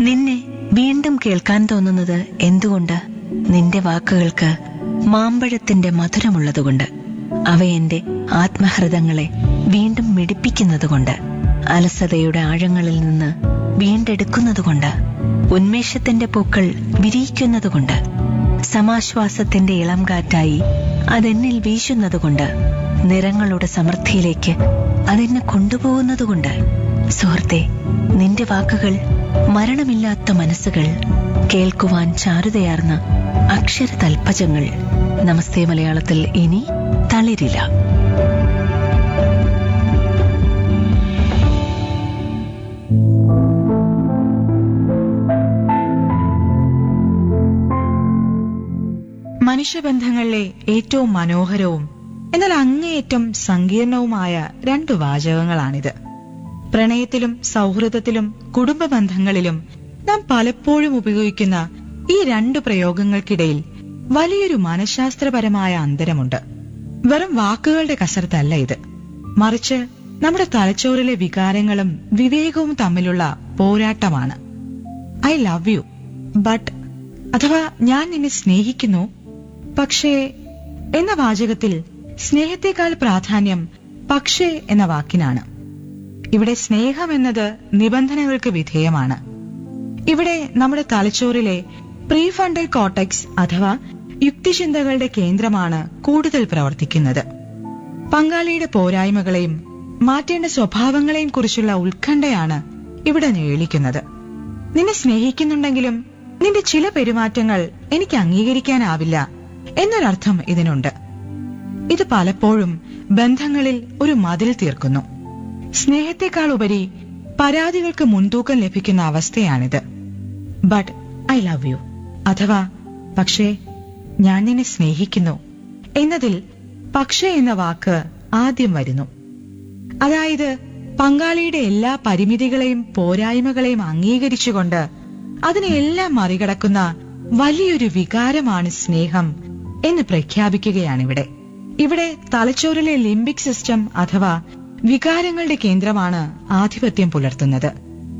നിന്നെ വീണ്ടും കേൾക്കാൻ തോന്നുന്നത് എന്തുകൊണ്ട് നിന്റെ വാക്കുകൾക്ക് മാമ്പഴത്തിന്റെ മധുരമുള്ളതുകൊണ്ട് അവ എന്റെ ആത്മഹൃദങ്ങളെ വീണ്ടും മിടിപ്പിക്കുന്നതുകൊണ്ട് അലസതയുടെ ആഴങ്ങളിൽ നിന്ന് വീണ്ടെടുക്കുന്നതുകൊണ്ട് ഉന്മേഷത്തിന്റെ പൂക്കൾ വിരിയിക്കുന്നതുകൊണ്ട് സമാശ്വാസത്തിന്റെ ഇളം കാറ്റായി അതെന്നിൽ വീശുന്നതുകൊണ്ട് നിറങ്ങളുടെ സമൃദ്ധിയിലേക്ക് അതെന്നെ കൊണ്ടുപോകുന്നതുകൊണ്ട് സുഹൃത്തെ നിന്റെ വാക്കുകൾ മരണമില്ലാത്ത മനസ്സുകൾ കേൾക്കുവാൻ ചാരുതയാർന്ന അക്ഷര തൽപ്പജങ്ങൾ നമസ്തേ മലയാളത്തിൽ ഇനി തളിരില്ല മനുഷ്യബന്ധങ്ങളിലെ ഏറ്റവും മനോഹരവും എന്നാൽ അങ്ങേയറ്റം സങ്കീർണവുമായ രണ്ടു വാചകങ്ങളാണിത് പ്രണയത്തിലും സൗഹൃദത്തിലും കുടുംബ ബന്ധങ്ങളിലും നാം പലപ്പോഴും ഉപയോഗിക്കുന്ന ഈ രണ്ടു പ്രയോഗങ്ങൾക്കിടയിൽ വലിയൊരു മനഃശാസ്ത്രപരമായ അന്തരമുണ്ട് വെറും വാക്കുകളുടെ കസരത്തല്ല ഇത് മറിച്ച് നമ്മുടെ തലച്ചോറിലെ വികാരങ്ങളും വിവേകവും തമ്മിലുള്ള പോരാട്ടമാണ് ഐ ലവ് യു ബട്ട് അഥവാ ഞാൻ നിന്നെ സ്നേഹിക്കുന്നു പക്ഷേ എന്ന വാചകത്തിൽ സ്നേഹത്തെക്കാൾ പ്രാധാന്യം പക്ഷേ എന്ന വാക്കിനാണ് ഇവിടെ സ്നേഹം എന്നത് നിബന്ധനകൾക്ക് വിധേയമാണ് ഇവിടെ നമ്മുടെ തലച്ചോറിലെ പ്രീഫണ്ടൽ കോട്ടക്സ് അഥവാ യുക്തിചിന്തകളുടെ കേന്ദ്രമാണ് കൂടുതൽ പ്രവർത്തിക്കുന്നത് പങ്കാളിയുടെ പോരായ്മകളെയും മാറ്റേണ്ട സ്വഭാവങ്ങളെയും കുറിച്ചുള്ള ഉത്കണ്ഠയാണ് ഇവിടെ ഞേളിക്കുന്നത് നിന്നെ സ്നേഹിക്കുന്നുണ്ടെങ്കിലും നിന്റെ ചില പെരുമാറ്റങ്ങൾ എനിക്ക് അംഗീകരിക്കാനാവില്ല എന്നൊരർത്ഥം ഇതിനുണ്ട് ഇത് പലപ്പോഴും ബന്ധങ്ങളിൽ ഒരു മതിൽ തീർക്കുന്നു സ്നേഹത്തെക്കാൾ ഉപരി പരാതികൾക്ക് മുൻതൂക്കം ലഭിക്കുന്ന അവസ്ഥയാണിത് ബട്ട് ഐ ലവ് യു അഥവാ പക്ഷേ ഞാൻ നിന്നെ സ്നേഹിക്കുന്നു എന്നതിൽ പക്ഷേ എന്ന വാക്ക് ആദ്യം വരുന്നു അതായത് പങ്കാളിയുടെ എല്ലാ പരിമിതികളെയും പോരായ്മകളെയും അംഗീകരിച്ചുകൊണ്ട് അതിനെല്ലാം മറികടക്കുന്ന വലിയൊരു വികാരമാണ് സ്നേഹം എന്ന് പ്രഖ്യാപിക്കുകയാണിവിടെ ഇവിടെ തലച്ചോറിലെ ലിംബിക് സിസ്റ്റം അഥവാ വികാരങ്ങളുടെ കേന്ദ്രമാണ് ആധിപത്യം പുലർത്തുന്നത്